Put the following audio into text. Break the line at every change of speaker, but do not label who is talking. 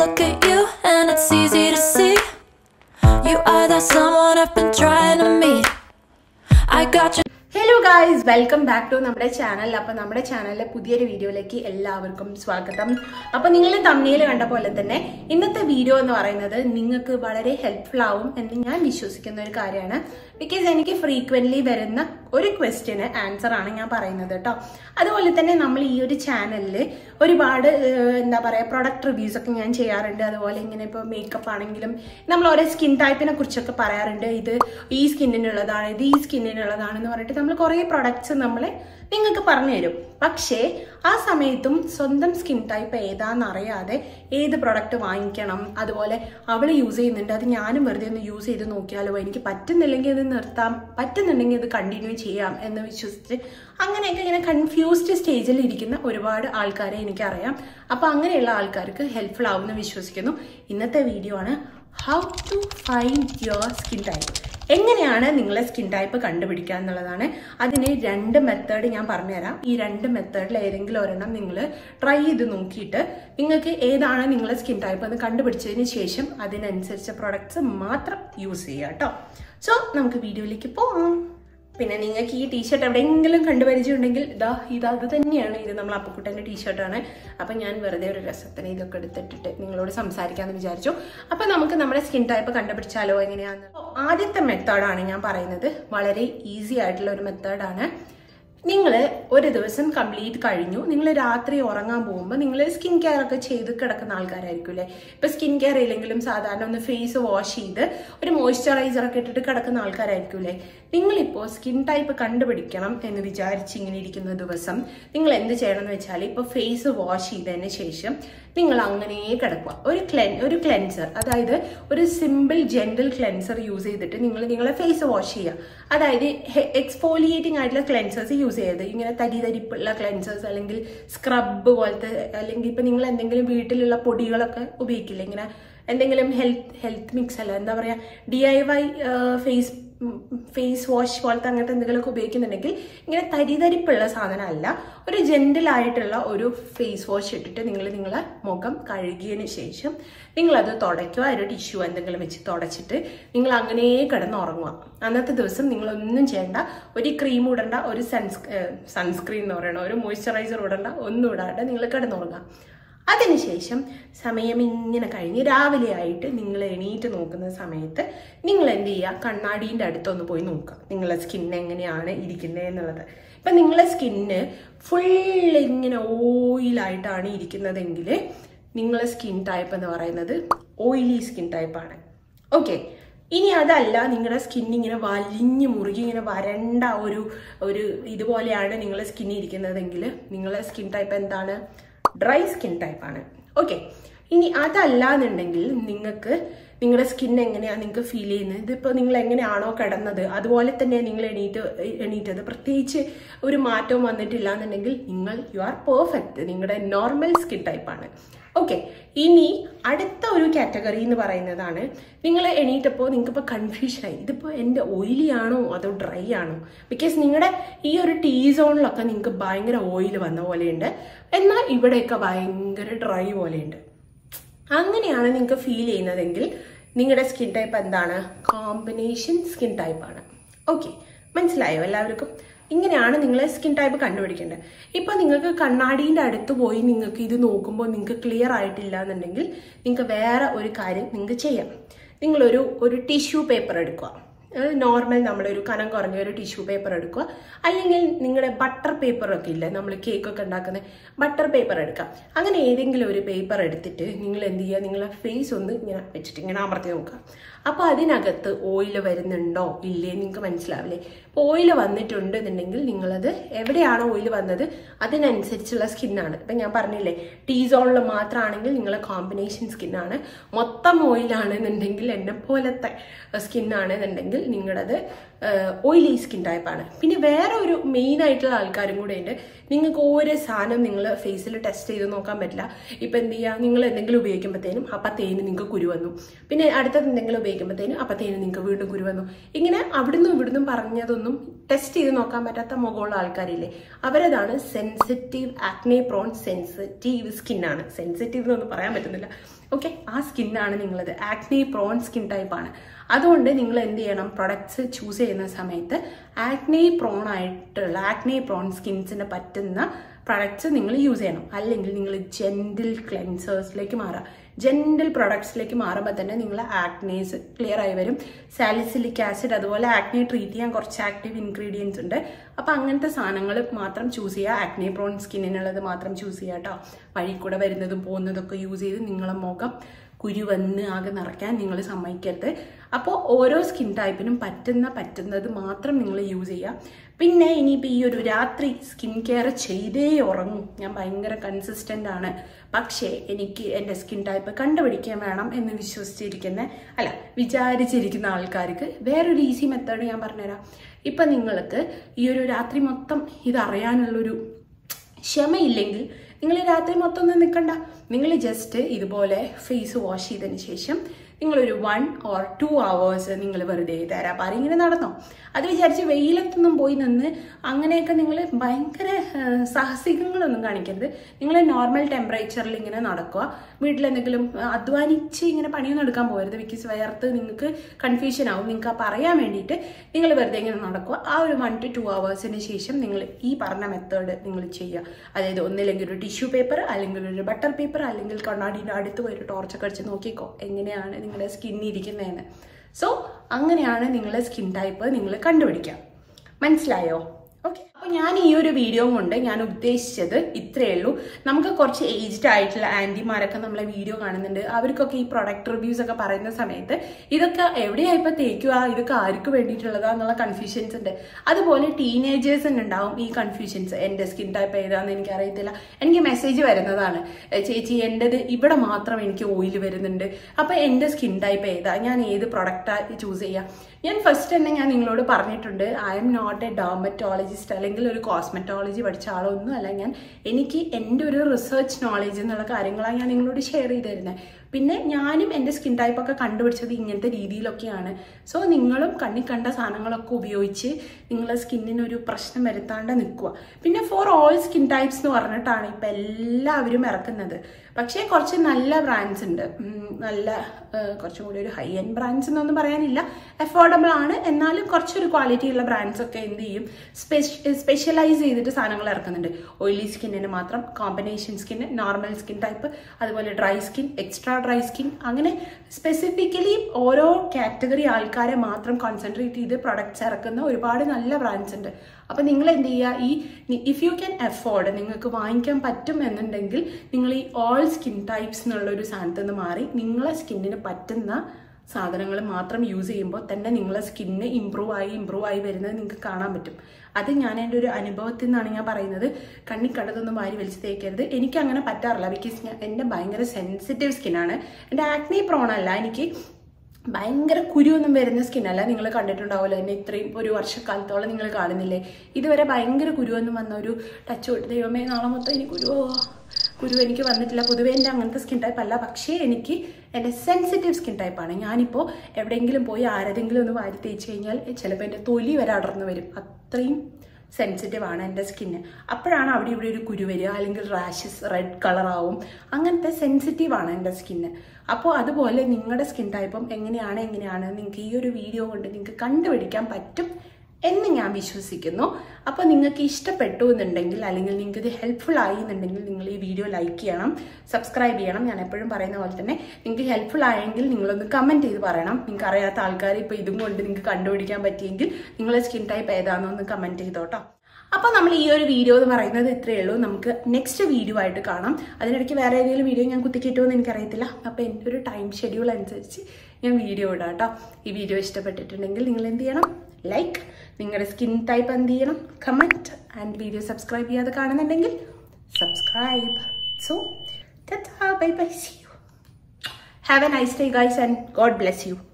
look at you and it's easy to see. You are that someone I've been trying to meet. I got you.
Hello guys welcome back to നമ്മുടെ channel അപ്പൊ നമ്മുടെ ചാനലിലെ പുതിയൊരു വീഡിയോയിലേക്ക് എല്ലാവർക്കും സ്വാഗതം അപ്പൊ നിങ്ങൾ തമ്മിൽ കണ്ട പോലെ തന്നെ ഇന്നത്തെ വീഡിയോ എന്ന് പറയുന്നത് നിങ്ങൾക്ക് വളരെ ഹെൽപ്ഫുൾ ആവും എന്ന് ഞാൻ വിശ്വസിക്കുന്ന ഒരു കാര്യമാണ് ബിക്കോസ് എനിക്ക് ഫ്രീക്വന്റ്ലി വരുന്ന ഒരു ക്വസ്റ്റ്യന് ആൻസർ ആണ് ഞാൻ പറയുന്നത് കേട്ടോ അതുപോലെ തന്നെ നമ്മൾ ഈ ഒരു ചാനലിൽ ഒരുപാട് ഏഹ്, എന്താ പറയുക പ്രൊഡക്റ്റ് റിവ്യൂസ് ഒക്കെ ഞാൻ ചെയ്യാറുണ്ട് അതുപോലെ ഇങ്ങനെ ഇപ്പോൾ മേക്കപ്പ് ആണെങ്കിലും നമ്മൾ ഓരോ സ്കിൻ ടൈപ്പിനെ കുറിച്ചൊക്കെ പറയാറുണ്ട് ഇത് ഈ സ്കിന്നിനുള്ളതാണ് ഇത് ഈ സ്കിന്നിനുള്ളതാണെന്ന് പറഞ്ഞിട്ട് നമ്മൾ കുറേ പ്രൊഡക്ട്സ് നമ്മൾ നിങ്ങൾക്ക് പറഞ്ഞു തരും പക്ഷേ ആ സമയത്തും സ്വന്തം സ്കിൻ ടൈപ്പ് ഏതാണെന്ന് അറിയാതെ ഏത് പ്രൊഡക്റ്റ് വാങ്ങിക്കണം അതുപോലെ അവൾ യൂസ് ചെയ്യുന്നുണ്ട് അത് ഞാനും വെറുതെ ഒന്ന് യൂസ് ചെയ്ത് നോക്കിയാലോ എനിക്ക് പറ്റുന്നില്ലെങ്കിൽ അത് നിർത്താം പറ്റുന്നുണ്ടെങ്കിൽ അത് കണ്ടിന്യൂ ചെയ്യാം എന്ന് വിശ്വസിച്ച് അങ്ങനെയൊക്കെ ഇങ്ങനെ കൺഫ്യൂസ്ഡ് സ്റ്റേജിൽ ഇരിക്കുന്ന ഒരുപാട് ആൾക്കാരെ എനിക്കറിയാം അപ്പോൾ അങ്ങനെയുള്ള ആൾക്കാർക്ക് ഹെൽപ്ഫുൾ ആവുമെന്ന് വിശ്വസിക്കുന്നു ഇന്നത്തെ വീഡിയോ ആണ് how to find your skin type എങ്ങനെയാണ് നിങ്ങളെ സ്കിൻ ടൈപ്പ് കണ്ടുപിടിക്കുക എന്നുള്ളതാണ് അതിന് രണ്ട് മെത്തേഡ് ഞാൻ പറഞ്ഞുതരാം ഈ രണ്ട് മെത്തേഡിൽ ഏതെങ്കിലും ഒരെണ്ണം നിങ്ങൾ ട്രൈ ചെയ്ത് നോക്കിയിട്ട് നിങ്ങൾക്ക് ഏതാണ് നിങ്ങളെ സ്കിൻ ടൈപ്പ് എന്ന് കണ്ടുപിടിച്ചതിന് ശേഷം അതിനനുസരിച്ച പ്രൊഡക്ട്സ് മാത്രം യൂസ് ചെയ്യുക കേട്ടോ സോ നമുക്ക് വീഡിയോയിലേക്ക് പോവാം പിന്നെ നിങ്ങൾക്ക് ഈ ടീഷർട്ട് എവിടെയെങ്കിലും കണ്ടുപരിചയമുണ്ടെങ്കിൽ ഇതാ ഇത് അത് തന്നെയാണ് ഇത് നമ്മൾ അപ്പക്കുട്ടൻ്റെ ടീഷർട്ടാണ് അപ്പം ഞാൻ വെറുതെ ഒരു രസത്തിന് ഇതൊക്കെ എടുത്തിട്ടിട്ട് നിങ്ങളോട് സംസാരിക്കാമെന്ന് വിചാരിച്ചു അപ്പം നമുക്ക് നമ്മുടെ സ്കിൻ ടൈപ്പ് കണ്ടുപിടിച്ചാലോ എങ്ങനെയാണെന്ന് അപ്പൊ ആദ്യത്തെ മെത്തേഡാണ് ഞാൻ പറയുന്നത് വളരെ ഈസി ആയിട്ടുള്ള ഒരു മെത്തേഡാണ് നിങ്ങൾ ഒരു ദിവസം കംപ്ലീറ്റ് കഴിഞ്ഞു നിങ്ങൾ രാത്രി ഉറങ്ങാൻ പോകുമ്പോൾ നിങ്ങൾ സ്കിൻ കെയർ ഒക്കെ ചെയ്ത് കിടക്കുന്ന ആൾക്കാരായിരിക്കും അല്ലേ ഇപ്പൊ സ്കിൻ കെയർ ഇല്ലെങ്കിലും സാധാരണ ഒന്ന് ഫേസ് വാഷ് ചെയ്ത് ഒരു മോയ്സ്ചറൈസർ ഒക്കെ ഇട്ടിട്ട് കിടക്കുന്ന ആൾക്കാരായിരിക്കും അല്ലേ നിങ്ങളിപ്പോൾ സ്കിൻ ടൈപ്പ് കണ്ടുപിടിക്കണം എന്ന് വിചാരിച്ച് ഇങ്ങനെ ഇരിക്കുന്ന ദിവസം നിങ്ങൾ എന്ത് ചെയ്യണം എന്ന് വെച്ചാൽ ഇപ്പോൾ ഫേസ് വാഷ് ചെയ്തതിന് ശേഷം നിങ്ങൾ അങ്ങനെ കിടക്കുക ഒരു ക്ലെൻ ഒരു ക്ലെൻസർ അതായത് ഒരു സിമ്പിൾ ജെന്റൽ ക്ലെൻസർ യൂസ് ചെയ്തിട്ട് നിങ്ങൾ നിങ്ങളെ ഫേസ് വാഷ് ചെയ്യുക അതായത് എക്സ്ഫോലിയേറ്റിംഗ് ആയിട്ടുള്ള ക്ലെൻസേഴ്സ് യൂസ് ചെയ്യരുത് ഇങ്ങനെ തരി തരിപ്പുള്ള ക്ലെൻസേഴ്സ് അല്ലെങ്കിൽ സ്ക്രബ് പോലത്തെ അല്ലെങ്കിൽ ഇപ്പൊ നിങ്ങൾ എന്തെങ്കിലും വീട്ടിലുള്ള പൊടികളൊക്കെ ഉപയോഗിക്കില്ല ഇങ്ങനെ എന്തെങ്കിലും ഹെൽത്ത് ഹെൽത്ത് മിക്സ് അല്ല എന്താ പറയാ D I Y face face wash പോലത്തെ അങ്ങനത്തെ എന്തെങ്കിലുമൊക്കെ ഉപയോഗിക്കുന്നുണ്ടെങ്കിൽ ഇങ്ങനെ തരിതരിപ്പുള്ള സാധനമല്ല ഒരു ജെന്റൽ ആയിട്ടുള്ള ഒരു ഫേസ് വാഷ് ഇട്ടിട്ട് നിങ്ങൾ നിങ്ങളെ മുഖം കഴുകിയതിന് ശേഷം നിങ്ങളത് തുടയ്ക്കുക ഒരു ടിഷ്യൂ എന്തെങ്കിലും വെച്ച് തുടച്ചിട്ട് നിങ്ങൾ അങ്ങനെ കിടന്ന് ഉറങ്ങുക അന്നത്തെ ദിവസം നിങ്ങളൊന്നും ചെയ്യണ്ട ഒരു ക്രീം ഇടണ്ട ഒരു സൺസ് സൺസ്ക്രീൻ എന്ന് പറയണ ഒരു മോയ്സ്ചറൈസർ ഇടണ്ട ഒന്നും ഇടാണ്ട് നിങ്ങൾ കിടന്നുറങ്ങുക അതിനുശേഷം സമയം ഇങ്ങനെ കഴിഞ്ഞ് രാവിലെ ആയിട്ട് നിങ്ങൾ എണീറ്റ് നോക്കുന്ന സമയത്ത് നിങ്ങൾ എന്ത് ചെയ്യുക കണ്ണാടീൻ്റെ അടുത്തൊന്ന് പോയി നോക്കുക നിങ്ങളെ സ്കിൻ എങ്ങനെയാണ് ഇരിക്കുന്നത് എന്നുള്ളത് ഇപ്പം നിങ്ങളെ സ്കിന്ന് ഫുൾ ഇങ്ങനെ ഓയിലായിട്ടാണ് ഇരിക്കുന്നതെങ്കിൽ നിങ്ങളെ സ്കിൻ ടൈപ്പ് എന്ന് പറയുന്നത് ഓയിലി സ്കിൻ ടൈപ്പാണ് ഓക്കെ ഇനി അതല്ല നിങ്ങളുടെ സ്കിൻ ഇങ്ങനെ വലിഞ്ഞു മുറുകി ഇങ്ങനെ വരണ്ട ഒരു ഒരു ഇതുപോലെയാണ് നിങ്ങളെ സ്കിൻ ഇരിക്കുന്നതെങ്കിൽ നിങ്ങളെ സ്കിൻ ടൈപ്പ് എന്താണ് ഡ്രൈ സ്കിൻ ടൈപ്പാണ് ഓക്കെ ഇനി അതല്ല എന്നുണ്ടെങ്കിൽ നിങ്ങൾക്ക് നിങ്ങളുടെ സ്കിൻ എങ്ങനെയാണ് നിങ്ങൾക്ക് ഫീൽ ചെയ്യുന്നത് ഇതിപ്പോൾ നിങ്ങൾ എങ്ങനെയാണോ കിടന്നത് അതുപോലെ തന്നെ നിങ്ങൾ എണീറ്റ് എണീറ്റത് പ്രത്യേകിച്ച് ഒരു മാറ്റവും വന്നിട്ടില്ല എന്നുണ്ടെങ്കിൽ നിങ്ങൾ യു ആർ പെർഫെക്റ്റ് നിങ്ങളുടെ നോർമൽ സ്കിൻ ടൈപ്പാണ് ഓക്കെ ഇനി അടുത്ത ഒരു കാറ്റഗറി എന്ന് പറയുന്നതാണ് നിങ്ങൾ എണീറ്റപ്പോൾ നിങ്ങൾക്കിപ്പോൾ കൺഫ്യൂഷനായി ഇതിപ്പോൾ എൻ്റെ ഓയിലി ആണോ അതോ ഡ്രൈ ആണോ ബിക്കോസ് നിങ്ങളുടെ ഈ ഒരു ടീ സോണിലൊക്കെ നിങ്ങൾക്ക് ഭയങ്കര ഓയിൽ വന്ന പോലെയുണ്ട് എന്നാൽ ഇവിടെയൊക്കെ ഭയങ്കര ഡ്രൈ പോലെയുണ്ട് അങ്ങനെയാണ് നിങ്ങൾക്ക് ഫീൽ ചെയ്യുന്നതെങ്കിൽ നിങ്ങളുടെ സ്കിൻ ടൈപ്പ് എന്താണ് കോമ്പിനേഷൻ സ്കിൻ ടൈപ്പാണ് ഓക്കെ മനസ്സിലായോ എല്ലാവർക്കും ഇങ്ങനെയാണ് നിങ്ങൾ സ്കിൻ ടൈപ്പ് കണ്ടുപിടിക്കേണ്ടത് ഇപ്പൊ നിങ്ങൾക്ക് കണ്ണാടീൻ്റെ അടുത്ത് പോയി നിങ്ങൾക്ക് ഇത് നോക്കുമ്പോൾ നിങ്ങൾക്ക് ക്ലിയർ ആയിട്ടില്ല എന്നുണ്ടെങ്കിൽ നിങ്ങൾക്ക് വേറെ ഒരു കാര്യം നിങ്ങൾക്ക് ചെയ്യാം നിങ്ങളൊരു ഒരു ടിഷ്യൂ പേപ്പർ എടുക്കുക നോർമൽ നമ്മളൊരു കനം കുറഞ്ഞ ഒരു ടിഷ്യൂ പേപ്പർ എടുക്കുക അല്ലെങ്കിൽ നിങ്ങളുടെ ബട്ടർ പേപ്പർ ഒക്കെ ഇല്ലേ നമ്മൾ കേക്കൊക്കെ ഉണ്ടാക്കുന്ന ബട്ടർ പേപ്പർ എടുക്കാം അങ്ങനെ ഏതെങ്കിലും ഒരു പേപ്പർ എടുത്തിട്ട് നിങ്ങൾ എന്ത് ചെയ്യുക നിങ്ങളെ ഫേസ് ഒന്ന് ഇങ്ങനെ വെച്ചിട്ട് ഇങ്ങനെ അമർത്തി നോക്കുക അപ്പോൾ അതിനകത്ത് ഓയിൽ വരുന്നുണ്ടോ ഇല്ലേ നിങ്ങൾക്ക് മനസ്സിലാവില്ലേ ഓയിൽ വന്നിട്ടുണ്ട് എന്നുണ്ടെങ്കിൽ നിങ്ങളത് എവിടെയാണോ ഓയിൽ വന്നത് അതിനനുസരിച്ചുള്ള സ്കിന്നാണ് ഇപ്പം ഞാൻ പറഞ്ഞില്ലേ ടീ സോണിൽ മാത്രമാണെങ്കിൽ നിങ്ങളെ കോമ്പിനേഷൻ സ്കിന്നാണ് മൊത്തം ഓയിലാണെന്നുണ്ടെങ്കിൽ എന്നെ പോലത്തെ സ്കിന്നാണെന്നുണ്ടെങ്കിൽ നിങ്ങളുടേത് ഓയിലി സ്കിൻ ടൈപ്പാണ് പിന്നെ വേറെ ഒരു മെയിൻ ആയിട്ടുള്ള ആൾക്കാരും കൂടെ ഉണ്ട് നിങ്ങൾക്ക് ഓരോ സാധനം നിങ്ങൾ ഫേസിൽ ടെസ്റ്റ് ചെയ്ത് നോക്കാൻ പറ്റില്ല ഇപ്പം എന്ത് ചെയ്യുക നിങ്ങൾ എന്തെങ്കിലും ഉപയോഗിക്കുമ്പോഴത്തേനും അപ്പത്തേന് നിങ്ങൾക്ക് കുരു വന്നു പിന്നെ അടുത്തത് എന്തെങ്കിലും ഉപയോഗിക്കുമ്പോഴത്തേനും അപ്പത്തേന് നിങ്ങൾക്ക് വീണ്ടും കുരു വന്നു ഇങ്ങനെ അവിടുന്ന് ഇവിടുന്നും പറഞ്ഞതൊന്നും ടെസ്റ്റ് ചെയ്ത് നോക്കാൻ പറ്റാത്ത മുഖമുള്ള ആൾക്കാരില്ലേ അവരതാണ് സെൻസിറ്റീവ് ആക്നെ പ്രോൺ സെൻസിറ്റീവ് സ്കിന്നാണ് സെൻസിറ്റീവ് എന്നൊന്നും പറയാൻ പറ്റുന്നില്ല ഓക്കെ ആ സ്കിന്നാണ് നിങ്ങളത് ആക്നെ പ്രോൺ സ്കിൻ ടൈപ്പാണ് അതുകൊണ്ട് നിങ്ങൾ എന്ത് ചെയ്യണം പ്രൊഡക്ട്സ് ചൂസ് ചെയ്യുന്ന സമയത്ത് ആക്നെ പ്രോൺ ആയിട്ടുള്ള ആക്നെ പ്രോൺ സ്കിൻസിന് പറ്റുന്ന പ്രൊഡക്ട്സ് നിങ്ങൾ യൂസ് ചെയ്യണം അല്ലെങ്കിൽ നിങ്ങൾ ജെന്റിൽ ക്ലെൻസേഴ്സിലേക്ക് മാറാം ജെന്റിൽ പ്രൊഡക്ട്സിലേക്ക് മാറുമ്പോൾ തന്നെ നിങ്ങൾ ആക്നേസ് ക്ലിയർ ആയി വരും സാലിസിലിക് ആസിഡ് അതുപോലെ ആക്നെ ട്രീറ്റ് ചെയ്യാൻ കുറച്ച് ആക്റ്റീവ് ഇൻഗ്രീഡിയൻസ് ഉണ്ട് അപ്പം അങ്ങനത്തെ സാധനങ്ങൾ മാത്രം ചൂസ് ചെയ്യുക ആക്നെ പ്രോൺ സ്കിന്നിനുള്ളത് മാത്രം ചൂസ് ചെയ്യുക കേട്ടോ വഴി കൂടെ വരുന്നതും പോകുന്നതൊക്കെ യൂസ് ചെയ്ത് നിങ്ങളെ മുഖം കുരു വന്ന് ആകെ നിറയ്ക്കാൻ നിങ്ങൾ സമ്മതിക്കരുത് അപ്പോൾ ഓരോ സ്കിൻ ടൈപ്പിനും പറ്റുന്ന പറ്റുന്നത് മാത്രം നിങ്ങൾ യൂസ് ചെയ്യുക പിന്നെ ഇനിയിപ്പോൾ ഈ ഒരു രാത്രി സ്കിൻ കെയർ ചെയ്തേ ഉറങ്ങും ഞാൻ ഭയങ്കര കൺസിസ്റ്റൻ്റ് ആണ് പക്ഷേ എനിക്ക് എൻ്റെ സ്കിൻ ടൈപ്പ് കണ്ടുപിടിക്കാൻ വേണം എന്ന് വിശ്വസിച്ചിരിക്കുന്ന അല്ല വിചാരിച്ചിരിക്കുന്ന ആൾക്കാർക്ക് വേറൊരു ഈസി മെത്തേഡ് ഞാൻ പറഞ്ഞുതരാം ഇപ്പം നിങ്ങൾക്ക് ഈ ഒരു രാത്രി മൊത്തം ഇതറിയാനുള്ളൊരു ക്ഷമയില്ലെങ്കിൽ നിങ്ങൾ രാത്രി മൊത്തം ഒന്നും നിൽക്കണ്ട നിങ്ങൾ ജസ്റ്റ് ഇതുപോലെ ഫേസ് വാഷ് ചെയ്തതിന് ശേഷം നിങ്ങളൊരു വൺ ഓർ ടു അവേഴ്സ് നിങ്ങൾ വെറുതെ തരാപ്പാറ ഇങ്ങനെ നടന്നോ അത് വിചാരിച്ച് വെയിലത്തൊന്നും പോയി നിന്ന് അങ്ങനെയൊക്കെ നിങ്ങൾ ഭയങ്കര ആ, സാഹസികങ്ങളൊന്നും കാണിക്കരുത് നിങ്ങൾ നോർമൽ ടെമ്പറേച്ചറിൽ ഇങ്ങനെ നടക്കുക വീട്ടിലെന്തെങ്കിലും ആ, അധ്വാനിച്ച് ഇങ്ങനെ പണിയൊന്നും എടുക്കാൻ പോകരുത് ബിക്കോസ് വയർത്ത് നിങ്ങൾക്ക് കൺഫ്യൂഷൻ ആവും നിങ്ങൾക്ക് ആ പറയാൻ വേണ്ടിയിട്ട് നിങ്ങൾ വെറുതെ ഇങ്ങനെ നടക്കുക ആ ഒരു വൺ ടു ടു അവേഴ്സിന് ശേഷം നിങ്ങൾ ഈ പറഞ്ഞ മെത്തേഡ് നിങ്ങൾ ചെയ്യുക അതായത് ഒന്നില്ലെങ്കിൽ ഒരു ടിഷ്യൂ പേപ്പർ അല്ലെങ്കിൽ ഒരു ബട്ടർ പേപ്പർ അല്ലെങ്കിൽ കണ്ണാടിയുടെ അടുത്ത് പോയി ഒരു ടോർച്ചൊക്കെ അടിച്ച് നോക്കിക്കോ എങ്ങനെയാണ് നിങ്ങളുടെ സ്കിൻ ഇരിക്കുന്നതെന്ന് സോ അങ്ങനെയാണ് നിങ്ങളുടെ സ്കിൻ ടൈപ്പ് നിങ്ങൾ കണ്ടുപിടിക്കുക മനസ്സിലായോ ഓക്കെ അപ്പൊ ഞാൻ ഈ ഒരു വീഡിയോ കൊണ്ട് ഞാൻ ഉദ്ദേശിച്ചത് ഇത്രയേ ഉള്ളൂ നമുക്ക് കുറച്ച് ഏജ്ഡ് ആയിട്ടുള്ള ആന്റിമാരൊക്കെ നമ്മളെ വീഡിയോ കാണുന്നുണ്ട് അവർക്കൊക്കെ ഈ പ്രൊഡക്റ്റ് റിവ്യൂസ് ഒക്കെ പറയുന്ന സമയത്ത് ഇതൊക്കെ എവിടെയാ ഇപ്പൊ തേക്കുക ഇതൊക്കെ ആർക്ക് വേണ്ടിയിട്ടുള്ളതാ എന്നുള്ള കൺഫ്യൂഷൻസ് ഉണ്ട് അതുപോലെ ടീനേജേഴ്സിന് ഉണ്ടാവും ഈ കൺഫ്യൂഷൻസ് എന്റെ സ്കിൻ ടൈപ്പ് ഏതാന്ന് എനിക്ക് അറിയത്തില്ല എനിക്ക് മെസ്സേജ് വരുന്നതാണ് "ഏ, ചേച്ചി എന്റേത് ഇവിടെ മാത്രം എനിക്ക് ഓയിൽ വരുന്നുണ്ട് അപ്പൊ എന്റെ സ്കിൻ ടൈപ്പ് ഏതാ ഞാൻ ഏത് പ്രൊഡക്റ്റാ ചൂസ് ചെയ്യാം ഞാൻ ഫസ്റ്റ് തന്നെ ഞാൻ നിങ്ങളോട് പറഞ്ഞിട്ടുണ്ട് I'm not a dermatologist അല്ലെങ്കിൽ ഒരു കോസ്മെറ്റോളജി പഠിച്ച ആളൊന്നും അല്ല ഞാൻ എനിക്ക് എൻ്റെ ഒരു റിസർച്ച് നോളജ് എന്നുള്ള കാര്യങ്ങളാണ് ഞാൻ നിങ്ങളോട് ഷെയർ ചെയ്ത് തരുന്നത് പിന്നെ ഞാനും എൻ്റെ സ്കിൻ ടൈപ്പ് ഒക്കെ കണ്ടുപിടിച്ചത് ഇങ്ങനത്തെ രീതിയിലൊക്കെയാണ് സോ നിങ്ങളും കണ്ണി കണ്ട സാധനങ്ങളൊക്കെ ഉപയോഗിച്ച് നിങ്ങളെ സ്കിന്നിന് ഒരു പ്രശ്നം വരുത്താണ്ട് നിൽക്കുക പിന്നെ ഫോർ ഓൾ സ്കിൻ ടൈപ്സ് എന്ന് പറഞ്ഞിട്ടാണ് ഇപ്പം എല്ലാവരും ഇറക്കുന്നത് പക്ഷേ കുറച്ച് നല്ല ബ്രാൻഡ്സ് ഉണ്ട് ഉം, നല്ല ആ, കുറച്ചും കൂടി ഒരു ഹൈ എൻഡ് ബ്രാൻഡ്സ് എന്നൊന്നും പറയാനില്ല അഫോർഡബിൾ ആണ് എന്നാലും കുറച്ചൊരു ക്വാളിറ്റി ഉള്ള ബ്രാൻഡ്സ് ഒക്കെ എന്ത് ചെയ്യും സ്പെഷ്യലൈസ് ചെയ്തിട്ട് സാധനങ്ങൾ ഇറക്കുന്നുണ്ട് ഓയിലി സ്കിന്നിന് മാത്രം combination skin normal skin type അതുപോലെ dry skin extra dry skin അങ്ങനെ സ്പെസിഫിക്കലി ഓരോ കാറ്റഗറി ആൾക്കാരെ മാത്രം കോൺസെൻട്രേറ്റ് ചെയ്ത് പ്രൊഡക്ട്സ് ഇറക്കുന്ന ഒരുപാട് നല്ല ബ്രാൻഡ്സ് ഉണ്ട് അപ്പോൾ നിങ്ങൾ എന്ത് ചെയ്യുക ഈ ഇഫ് യു ക്യാൻ അഫോർഡ് നിങ്ങൾക്ക് വാങ്ങിക്കാൻ പറ്റും എന്നുണ്ടെങ്കിൽ നിങ്ങൾ ഈ ഓൾ സ്കിൻ ടൈപ്സ് എന്നുള്ള ഒരു സാധനത്തിൽ നിന്ന് മാറി നിങ്ങളെ സ്കിന്നിന് പറ്റുന്ന സാധനങ്ങൾ മാത്രം യൂസ് ചെയ്യുമ്പോൾ തന്നെ നിങ്ങളെ സ്കിന്ന് ഇമ്പ്രൂവ് ആയി ഇമ്പ്രൂവ് ആയി വരുന്നത് നിങ്ങൾക്ക് കാണാൻ പറ്റും അത് ഞാൻ എൻ്റെ ഒരു അനുഭവത്തിൽ നിന്നാണ് ഞാൻ പറയുന്നത് കണ്ണി കണ്ടതൊന്നും വാരി വലിച്ച് തേക്കരുത് എനിക്ക് അങ്ങനെ പറ്റാറില്ല ബിക്കോസ് ഞാൻ എൻ്റെ ഭയങ്കര സെൻസിറ്റീവ് സ്കിന്നാണ് എൻ്റെ ആക്നി പ്രോൺ അല്ല എനിക്ക് ഭയങ്കര കുരുവൊന്നും വരുന്ന സ്കിന്നല്ല നിങ്ങൾ കണ്ടിട്ടുണ്ടാവുമല്ലോ എന്നെ ഇത്രയും ഒരു വർഷക്കാലത്തോളം നിങ്ങൾ കാണുന്നില്ലേ ഇതുവരെ ഭയങ്കര കുരുവൊന്നും വന്ന ഒരു ടച്ച് തൊട്ട് ദൈവമേ നാളെ മൊത്തം എനിക്ക് കുരുവോ കുരു എനിക്ക് വന്നിട്ടില്ല പൊതുവേ എൻ്റെ അങ്ങനത്തെ സ്കിൻ ടൈപ്പ് അല്ല പക്ഷേ എനിക്ക് എൻ്റെ സെൻസിറ്റീവ് സ്കിൻ ടൈപ്പാണ് ഞാനിപ്പോൾ എവിടെയെങ്കിലും പോയി ആരെങ്കിലും ഒന്ന് വാരി തേച്ച് കഴിഞ്ഞാൽ ചിലപ്പോൾ എൻ്റെ തൊലി വരെ അടർന്നു വരും അത്രയും സെൻസിറ്റീവ് ആണ് എൻ്റെ സ്കിന്ന് അപ്പോഴാണ് അവിടെ ഇവിടെ ഒരു കുരു വരിക അല്ലെങ്കിൽ റാഷസ് റെഡ് കളറാവും അങ്ങനത്തെ സെൻസിറ്റീവ് ആണ് എൻ്റെ സ്കിന്ന് അപ്പോൾ അതുപോലെ നിങ്ങളുടെ സ്കിൻ ടൈപ്പും എങ്ങനെയാണ് എങ്ങനെയാണ് നിങ്ങൾക്ക് ഈ ഒരു വീഡിയോ കൊണ്ട് നിങ്ങൾക്ക് കണ്ടുപിടിക്കാൻ പറ്റും എന്ന് ഞാൻ വിശ്വസിക്കുന്നു അപ്പോൾ നിങ്ങൾക്ക് ഇഷ്ടപ്പെട്ടു എന്നുണ്ടെങ്കിൽ അല്ലെങ്കിൽ നിങ്ങൾക്ക് ഇത് ഹെൽപ്ഫുൾ ആയി എന്നുണ്ടെങ്കിൽ നിങ്ങൾ ഈ വീഡിയോ ലൈക്ക് ചെയ്യണം സബ്സ്ക്രൈബ് ചെയ്യണം ഞാൻ എപ്പോഴും പറയുന്ന പോലെ തന്നെ നിങ്ങൾക്ക് ഹെൽപ്ഫുൾ ആയെങ്കിൽ നിങ്ങളൊന്ന് കമൻറ്റ് ചെയ്ത് പറയണം നിങ്ങൾക്ക് അറിയാത്ത ആൾക്കാർ ഇപ്പോൾ ഇതും കൊണ്ട് നിങ്ങൾക്ക് കണ്ടുപിടിക്കാൻ പറ്റിയെങ്കിൽ നിങ്ങളെ സ്കിൻ ടൈപ്പ് ഏതാണെന്നൊന്ന് കമൻറ്റ് ചെയ്തോട്ടോ അപ്പോൾ നമ്മൾ ഈ ഒരു വീഡിയോ എന്ന് പറയുന്നത് ഇത്രയേ ഉള്ളൂ നമുക്ക് നെക്സ്റ്റ് വീഡിയോ ആയിട്ട് കാണാം അതിനിടയ്ക്ക് വേറെ ഏതെങ്കിലും വീഡിയോ ഞാൻ കുത്തിക്കിട്ടുമോ എന്ന് എനിക്കറിയത്തില്ല അപ്പോൾ എൻ്റെ ഒരു ടൈം ഷെഡ്യൂൾ അനുസരിച്ച് ഞാൻ വീഡിയോ ഇടാം കേട്ടോ ഈ വീഡിയോ ഇഷ്ടപ്പെട്ടിട്ടുണ്ടെങ്കിൽ നിങ്ങൾ എന്ത് ചെയ്യണം ലൈക്ക് നിങ്ങളുടെ സ്കിൻ ടൈപ്പ് എന്ത് ചെയ്യണം കമൻറ്റ് ആൻഡ് വീഡിയോ സബ്സ്ക്രൈബ് ചെയ്യാതെ കാണുന്നുണ്ടെങ്കിൽ subscribe so bye bye see you have a nice day guys and God bless U